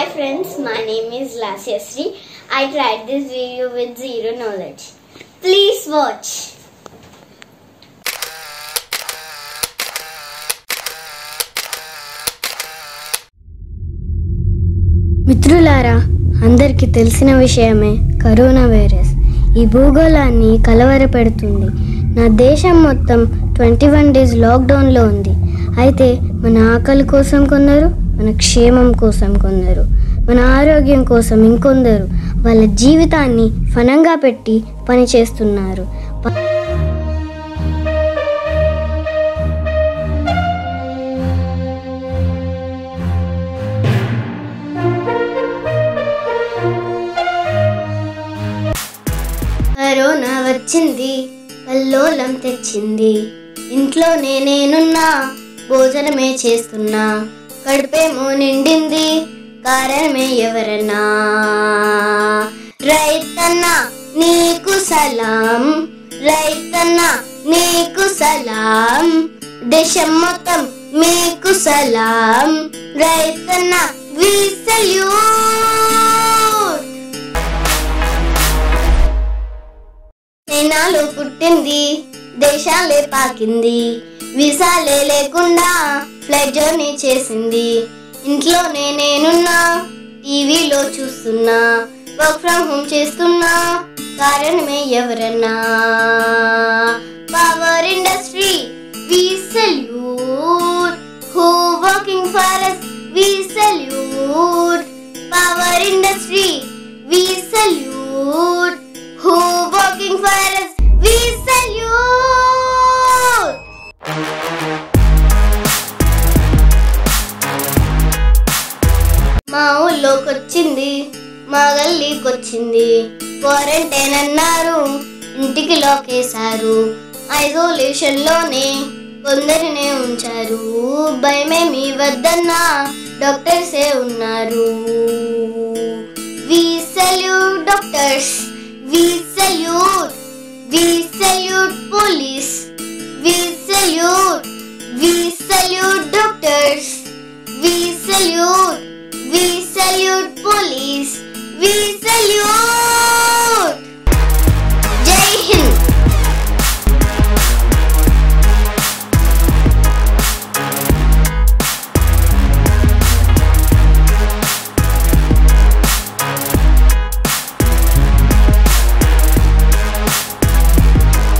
friends, my name is Lasya Sri. I tried this video with zero knowledge. Please watch. మిత్రులారా అందరికీ తెలిసిన విషయమే corona virus ఈ భూగోళాన్ని కలవరపెడుతుంది నా దేశం మొత్తం ట్వంటీ వన్ డేస్ లాక్డౌన్లో ఉంది అయితే మన ఆకలి కోసం కొందరు మన క్షేమం కోసం కొందరు మన ఆరోగ్యం కోసం ఇంకొందరు వాళ్ళ జీవితాన్ని ఫనంగా పెట్టి పనిచేస్తున్నారు ప- కరోనా వచ్చింది కల్లోలం తెచ్చింది ఇంట్లోనే నేనున్నా భోజనమే చేస్తున్నా కడుపేమో నిండింది కారణమే ఎవరన్నా రైతన్నా నీకు సలాం రైతన్నా నీకు సలాం దేశం మొత్తం మీకు సలాం రైతన్నా వి సల్యూట్ చైనాలో పుట్టింది దేశాలే పాకింది వీసాలే లేకుండా ఫ్లైట్ జర్నీ చేసింది ఇంట్లోనే నేనున్నా టీవీలో చూస్తున్నా వర్క్ ఫ్రమ్ హోమ్ చేస్తున్నా కారణమే ఎవరన్నా power industry we salute who working for us we salute power industry we salute who working for us we salute మా ఊళ్ళోకొచ్చింది మా గల్లీకొచ్చింది క్వారంటైన్ అన్నారు ఇంటికి లోకేశారు ఐసోలేషన్ లోనే కొందరినే ఉంచారు భయమేమి వద్దన్నా డాక్టర్సే ఉన్నారు we salute doctors we salute we salute police we salute we salute doctors We salute, we salute police, we salute